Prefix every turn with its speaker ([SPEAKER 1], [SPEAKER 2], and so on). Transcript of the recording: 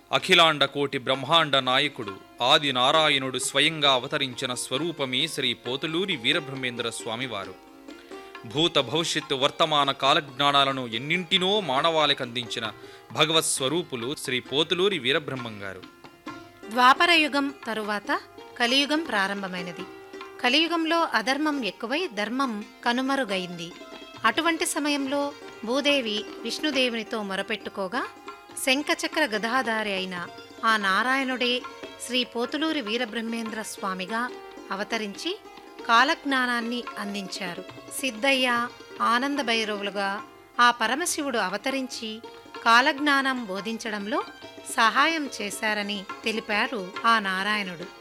[SPEAKER 1] అఖిలాండ కోటి బ్రహ్మాండ నాయకుడు ఆది నారాయణుడు స్వయంగా అవతరించిన స్వరూపమే శ్రీ పోతులూరి వీరబ్రహ్మేంద్ర స్వామివారు భూత భవిష్యత్తు వర్తమాన కాలజ్ఞానాలను ఎన్నింటినో మానవాళికి అందించిన భగవత్ స్వరూపులు శ్రీ పోతులూరి వీరబ్రహ్మం గారు
[SPEAKER 2] ద్వాపర యుగం తరువాత కలియుగం ప్రారంభమైనది కలియుగంలో అధర్మం ఎక్కువై ధర్మం కనుమరుగైంది అటువంటి సమయంలో భూదేవి విష్ణుదేవునితో మొరపెట్టుకోగా శంఖచక్ర గదాధారి అయిన ఆ నారాయణుడే శ్రీ పోతులూరి వీరబ్రహ్మేంద్ర స్వామిగా అవతరించి కాలజ్ఞానాన్ని అందించారు సిద్ధయ్య ఆనంద భైరవులుగా ఆ పరమశివుడు అవతరించి కాలజ్ఞానం బోధించడంలో సహాయం చేశారని తెలిపారు ఆ నారాయణుడు